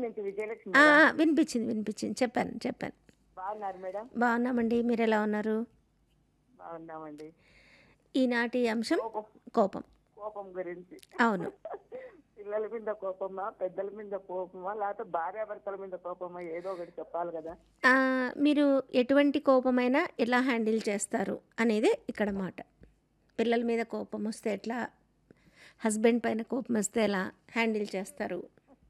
నుంచి విజయలక్ష్మి ఆ, మేడం. ఆ, వినిపించింది వినిపించింది చెప్పాను చెప్పాను బాగున్నారు మేడం బాగున్నామండి మీరు ఎలా ఉన్నారు బాగున్నామండి ఈనాటి అంశం కోపం కోపం కోపం గురించి అవును పిల్లల మీద కోపమా పెద్దల మీద కోపమా లేకపోతే భార్యాభర్తల మీద కోపమా ఏదో ఒకటి చెప్పాలి కదా ఆ, మీరు ఎటువంటి కోపమైనా ఎలా హ్యాండిల్ చేస్తారు అనేది ఇక్కడ మాట పిల్లల మీద కోపం వస్తే ఎట్లా హస్బెండ్ పైన కోపం వస్తే ఎలా హ్యాండిల్ చేస్తారు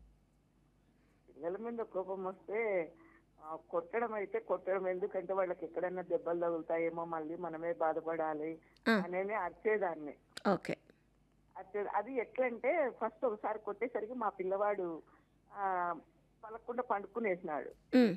పిల్లల మీద కోపం వస్తే ఆ, కొట్టడం అయితే కొట్టడం ఎందుకంటే వాళ్ళకి ఎక్కడైనా దెబ్బలు తగులుతాయేమో మళ్ళీ మనమే బాధపడాలి ఆ. అనేది అరిచేదాన్ని ఓకే అరిచే అది ఎట్లంటే ఫస్ట్ ఒకసారి కొట్టేసరికి మా పిల్లవాడు ఆ, పలకుండా పండుకునేసినాడు ఉమ్,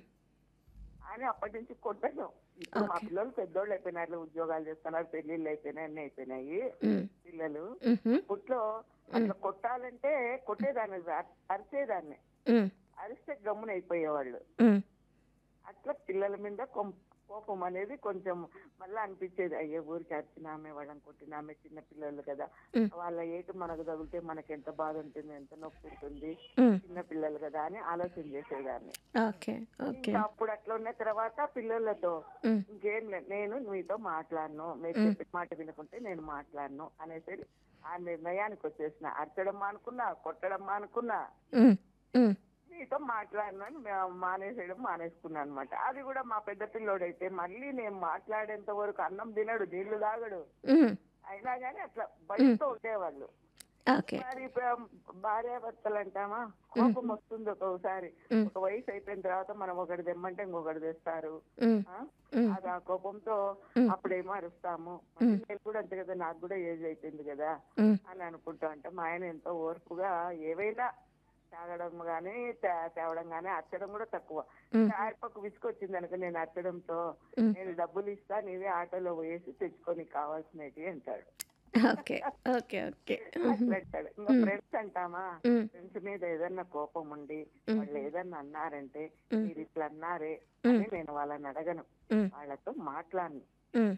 అని అప్పటి నుంచి కొట్టను ఇప్పుడు మా Okay. పిల్లలు పెద్దోళ్ళు అయిపోయినారు ఉద్యోగాలు చేస్తున్నారు పెళ్లిళ్ళు అయిపోయినాయి అన్ని అయిపోయినాయి ఉమ్, పిల్లలు ఉహు, పుట్లో అట్లా కొట్టాలంటే కొట్టేదాన్ని అర- అరిచేదాన్ని ఉమ్, అరిస్తే గమ్మున అయిపోయేవాళ్ళు ఉమ్, అట్లా పిల్లల మీద కొం- కోపం అనేది కొంచెం మళ్ళీ అనిపించేది అయ్యే ఊరికి అరిచినామే వాళ్ళని కొట్టినామే చిన్న పిల్లలు కదా ఉమ్. వాళ్ళ ఏటు మనకు తగిలితే మనకి ఎంత బాధ ఉంటుంది ఎంత నొప్పి ఉంటుంది ఉమ్, చిన్న పిల్లలు కదా అని ఆలోచన చేసేదాన్ని ఓకే ఓకే ఇంకా అప్పుడు అట్లా ఉన్న తర్వాత పిల్లలతో ఉమ్, ఇంకేం లేదు నేను మీతో మాట్లాడను మీరు చెప్పిన మాట వినుకుంటే నేను మాట్లాడను అనేసి ఆ నిర్ణయానికి వచ్చేసిన అరచడం మానుకున్నా కొట్టడం మానుకున్నా ఉమ్, ఉమ్, మీతో మాట్లాడను అని మా- మానేసేయడం మానేసుకున్నా అనమాట అది కూడా మా పెద్ద పిల్లోడైతే మళ్ళీ నేను మాట్లాడేంత వరకు అన్నం తినడు నీళ్లు తాగడు ఉమ్, అయినా కానీ అట్లా బయటతో ఉండేవాళ్ళు ఓకే మరి భార్యాభర్తలు అంటామా కోపం వస్తుంది ఒక్కొక్కసారి ఉమ్, ఒక వయసు అయిపోయిన తర్వాత మనం ఒకటి తెమ్మంటే ఇంకొకటి తెస్తారు ఉమ్, ఆ? ఉమ్, అది ఆ కోపంతో ఉమ్. అప్పుడేమో అరుస్తాము మళ్ళీ నేను కూడా అంతే కదా నాకు కూడా ఏజ్ అయిపోయింది కదా ఉమ్, అని అనుకుంటా అంటే మా ఆయన ఎంతో ఓర్పుగా ఏవైనా తాగడం కానీ తేవడం కానీ అచ్చడం కూడా తక్కువ ఉమ్. ఆయప్పకు విసుకొచ్చింది అనుకో నేను అచ్చడంతో ఉమ్. నేను డబ్బులు ఇస్తా నీవే ఆటోలో పోయేసి తెచ్చుకొని కావాల్సినవి అంటాడు ఓకే ఓకే ఓకే అట్లా అంటాడు ఇంకా ఫ్రెండ్స్ అంటామా ఉమ్, ఫ్రెండ్స్ మీద ఏదన్నా కోపం ఉండి వాళ్ళు ఏదన్నా అన్నారంటే ఉమ్. మీరు ఇట్లా అన్నారే అని నేను వాళ్ళని అడగను ఉమ్, వాళ్ళతో మాట్లాడను ఉమ్.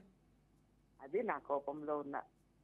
అది నా కోపంలో ఉన్న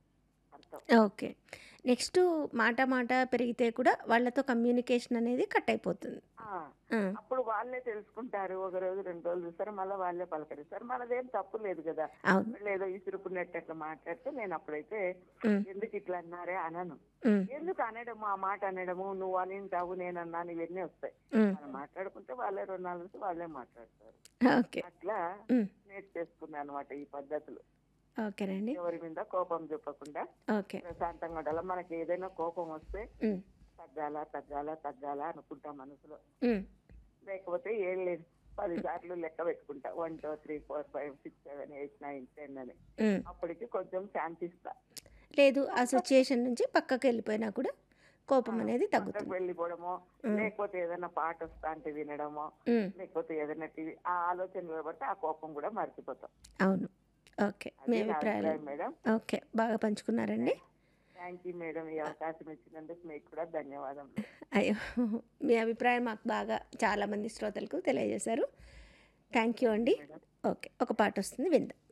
అర్థం ఓకే నెక్స్ట్ మాట మాట పెరిగితే కూడా వాళ్ళతో కమ్యూనికేషన్ అనేది కట్ అయిపోతుంది ఆ, ఆ, అప్పుడు వాళ్ళే తెలుసుకుంటారు ఒక రోజు రెండు రోజులు చూస్తారు మళ్ళీ వాళ్ళే పలకరిస్తారు మనదేం తప్పు లేదు కదా అవును వాళ్ళు ఏదో ఇసురుకున్నట్టు అట్లా మాట్లాడితే నేను అప్పుడైతే ఉమ్, ఎందుకు ఇట్లా అన్నారే అనను ఉమ్, ఎందుకు అనడము ఆ మాట అనడము నువ్వు అనింటావు నేను అన్నాను ఇవన్నీ వస్తాయి ఉమ్. మనం మాట్లాడుకుంటే వాళ్ళే రెండు నాలుగు రోజులు వాళ్ళే మాట్లాడతారు ఓకే అట్లా ఉమ్, నేర్చేసుకున్నాను అనమాట ఈ పద్ధతులు ఓకేనండి ఎవరి మీద కోపం చూపకుండా ఓకే ప్రశాంతంగా ఉండాలి మనకి ఏదైనా కోపం వస్తే ఉమ్, తగ్గాల తగ్గాల తగ్గాల అనుకుంటా మనసులో ఉమ్, లేకపోతే ఏం లేదు పది సార్లు లెక్క పెట్టుకుంటా one two three four five six seven eight nine ten అని ఉమ్. అప్పటికి కొంచెం శాంతిస్తా లేదు ఆ సిచ్యుయేషన్ నుంచి పక్కకి వెళ్ళిపోయినా కూడా కోపం అనేది పక్కకు తగ్గుతుంది వెళ్ళిపోవడమో లేకపోతే ఏదైనా పాట వస్తా అంటే వినడమో ఉమ్, లేకపోతే ఏదైనా టీవీ ఆ ఆలోచన బట్టి ఆ కోపం కూడా మర్చిపోతాం అవును ఓకే మీ అది నా అభిప్రాయాలు అభిప్రాయం మేడం ఓకే బాగా పంచుకున్నారండి థ్యాంక్ యూ మేడం ఈ అవకాశం ఇచ్చినందుకు మీకు కూడా ధన్యవాదములు అయ్యో మీ అభిప్రాయం మాకు బాగా చాలామంది శ్రోతలకు తెలియజేశారు థ్యాంక్ యూ అండి ఓకే ఒక పాట వస్తుంది విందాం